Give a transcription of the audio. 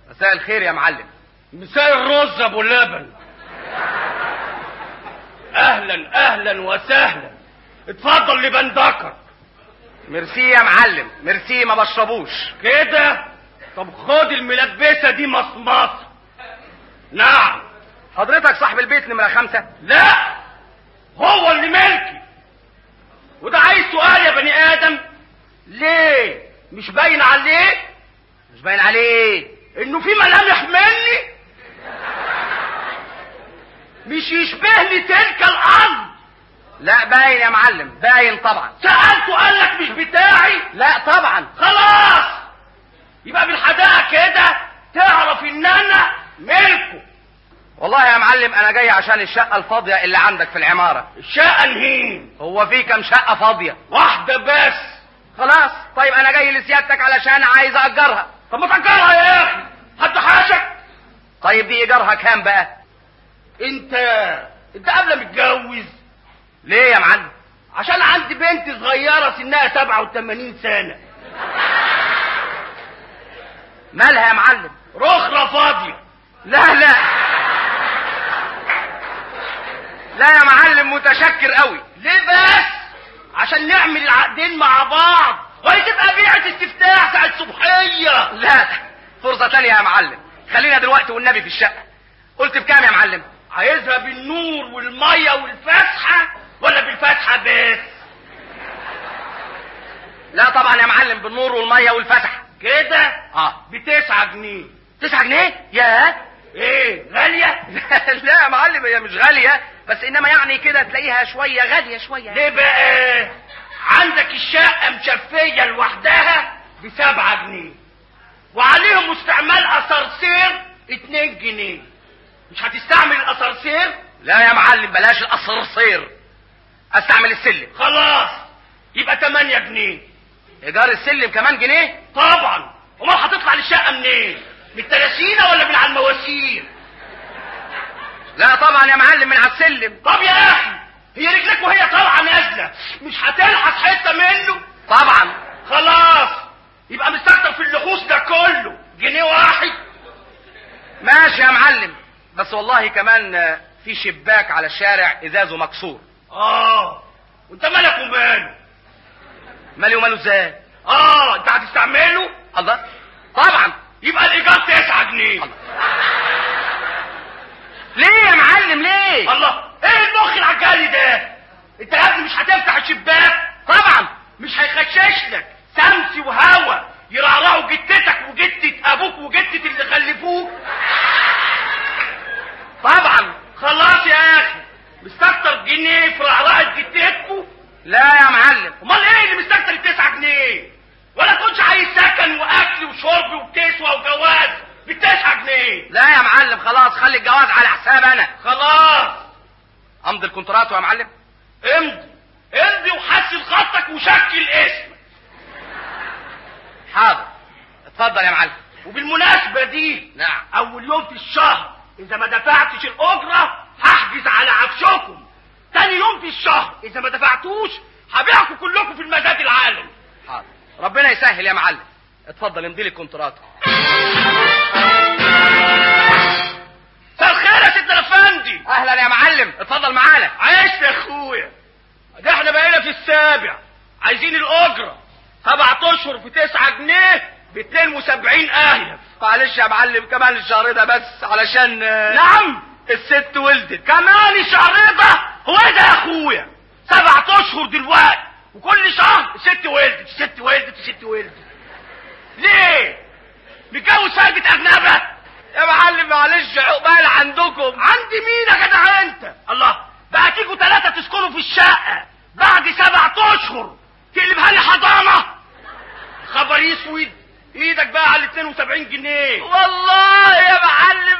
مساء الخير يا معلم مساء الرز ابو لبن اهلا اهلا وسهلا اتفضل لبن ذكر ميرسي يا معلم ميرسي ما بشربوش كده طب خد الملبسه دي مصمصه نعم حضرتك صاحب البيت نمرة خمسة لا هو اللي ملكي وده عايز سؤال يا بني ادم ليه مش باين عليه مش باين عليه انه في ملامح مني مش يشبهني تلك الارض لا باين يا معلم باين طبعا سألته قال لك مش بتاعي لا طبعا خلاص يبقى بالحداقة كده تعرف ان انا ملكه والله يا معلم انا جاي عشان الشقة الفاضية اللي عندك في العمارة الشقة نهين هو في كام شقة فاضية واحدة بس خلاص طيب انا جاي لسيادتك علشان عايز اجرها طب ما تأجرها يا اخي حد حاشك طيب دي ايجارها كام بقى انت انت قبل متجوز ليه يا معلم عشان عندي بنت صغيرة سنها 87 سنة مالها يا معلم رخرة فاضية لا لا لا يا معلم متشكر قوي ليه بس عشان نعمل العقدين مع بعض وهي تبقى بيعة استفتاح ساعة صبحية لا فرصة تانية يا معلم خلينا دلوقتي والنبي في الشقة قلت بكام يا معلم عايزها بالنور والمية والفسحة ولا بالفسحة بس لا طبعا يا معلم بالنور والمية والفتح كده اه بتسعة جنيه تسعة جنيه يا ايه غالية لا يا معلم هي مش غالية بس انما يعني كده تلاقيها شوية غالية شوية ليه بقى عندك الشقة مشفية لوحدها بسبعة جنيه وعليهم استعمال اسانسير اتنين جنيه مش هتستعمل الاسانسير لا يا معلم بلاش الاسانسير استعمل السلم خلاص يبقى 8 جنيه ايجار السلم كمان جنيه طبعا امال هتطلع للشقه منين من التلاسينه ولا من على المواسير لا طبعا يا معلم من على السلم طب يا اخي هي رجلك وهي طالعه نازله مش هتلحس حته منه طبعا خلاص يبقى مستكتر في اللحوس ده كله جنيه واحد ماشي يا معلم بس والله كمان آه، في شباك على الشارع ازازه مكسور اه وانت مالك وماله مالي وماله ازاي اه انت هتستعمله الله طبعا يبقى الايجار 9 جنيه ليه يا معلم ليه الله ايه المخ العجالي ده انت يا ابني مش هتفتح الشباك طبعا مش هيخشش لك شمس وهوا يرعرعوا جدتك وجدة ابوك وجدة اللي خلفوك طبعا خلاص يا اخي مستكتر جنيه في رعرعة جدتكوا لا يا معلم امال ايه اللي مستكتر التسعة جنيه ولا تكونش عايز سكن واكل وشرب وكسوة وجواز بالتسعة جنيه لا يا معلم خلاص خلي الجواز على حساب انا خلاص امضي الكونترات يا معلم امضي امضي وحسن خطك وشكل اسمك حاضر اتفضل يا معلم وبالمناسبة دي نعم اول يوم في الشهر اذا ما دفعتش الاجرة هحجز على عفشكم تاني يوم في الشهر اذا ما دفعتوش هبيعكم كلكم في المزاد العالمي حاضر ربنا يسهل يا معلم اتفضل امضي لي الكونترات مساء الخير يا سيدنا الافندي اهلا يا معلم اتفضل معانا عشت يا اخويا ده احنا بقينا في السابع عايزين الاجرة سبعة اشهر في تسعة جنيه ب 72 الف معلش يا معلم كمان الشهر ده بس علشان آه، نعم الست ولدت كمان الشهر ده هو ايه ده يا اخويا سبعة اشهر دلوقتي وكل شهر ست ولدت ست ولدت ست ولدت ليه متجوز ساجة اجنبة يا معلم معلش عقبال عندكم عند مين يا جدع انت الله بقى تيجوا ثلاثة تسكنوا في الشقة بعد سبعة اشهر تقلبها لي حضانة خبر اسود ايدك بقى على 72 جنيه والله يا معلم